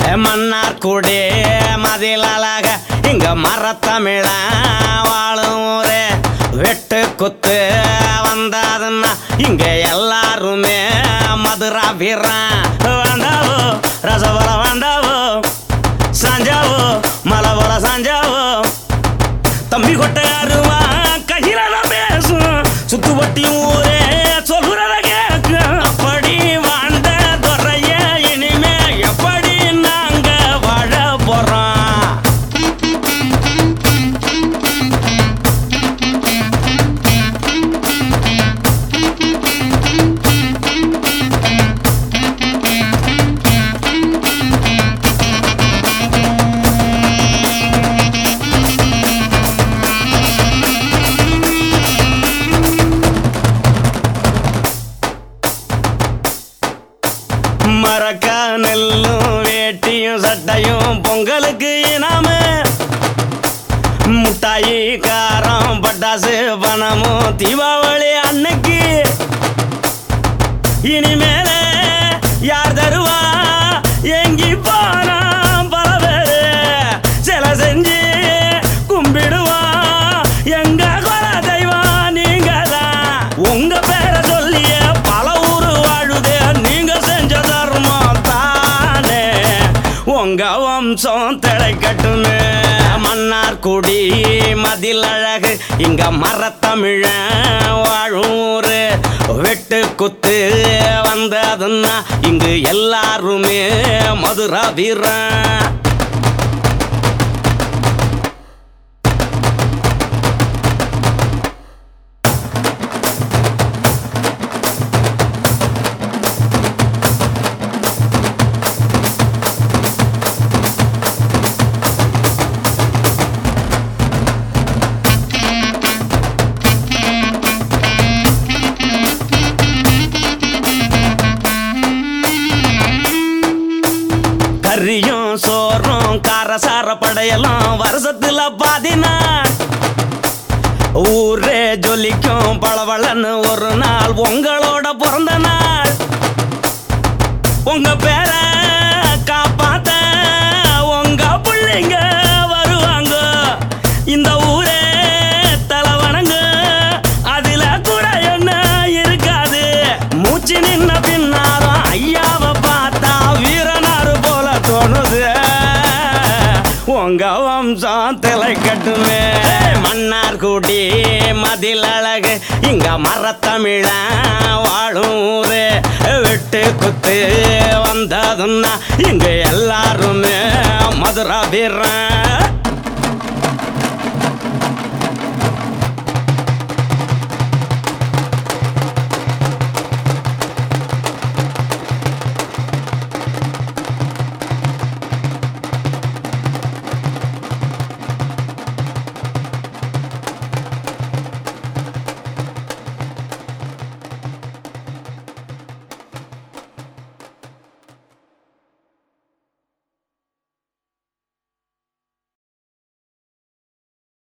மன்னார் குடி மதில் அழக இங்க மரத்தமிழ வாழும் ஊரே வெட்டு குத்து வந்தாதுன்னா இங்க எல்லாருமே மதுரா வீரன் வேண்டாவோ ரசபல வேண்டாவோ சாஞ்சாவோ மலை போல சாஞ்சாவோ தம்பி கொட்டையாருவா கையில நான் பேசும் சுத்து வட்டி ஊரே சொல்லுறத கேட்கும் அப்படி வாழ்ந்த துறைய இனிமே எப்படி நாங்க வாழ போறோம் மரக்கா நெல்லும் வேட்டியும் சட்டையும் பொங்கலுக்கு இனாம முட்டாயி காரம் பட்டாசு பணமும் தீபாவளி அன்னைக்கு இனிமேல யார் தருவா எங்கி போனா பல பேரு சில செஞ்சு கும்பிடுவா எங்க குல தெய்வம் நீங்க தான் உங்க பேரை சொல்லிய பல ஊரு வாழுதே நீங்க செஞ்ச தர்மம் தானே உங்க வம்சம் திளைக்கட்டுமே மன்னார் குடி மதில் அழகு இங்க மரத்தமிழ வாழூரு வெட்டு குத்து வந்ததுன்னா இங்கு எல்லாருமே மதுரா வீரன் கறியும் சோறும் காரசார படையெல்லாம் வருஷத்துல பாதினா ஊரே ஜொலிக்கும் பளபளன்னு ஒரு நாள் உங்களோட பிறந்த நாள் உங்க பேரை காப்பாத்த உங்க பிள்ளைங்க வருவாங்க இந்த ஊரே தலைவணங்க அதுல கூட என்ன இருக்காது மூச்சு நின்ன பின்னாலும் ஐயாவை பார்த்தா வீரனாரு போல தோணுது உங்க வம்சம் திலை கட்டுமே மன்னார் குடி மதில் அழகு இங்க மரத்தமிழ வாழும் ஊரு விட்டு குத்து வந்ததுன்னா இங்க எல்லாருமே மதுரா வீரன்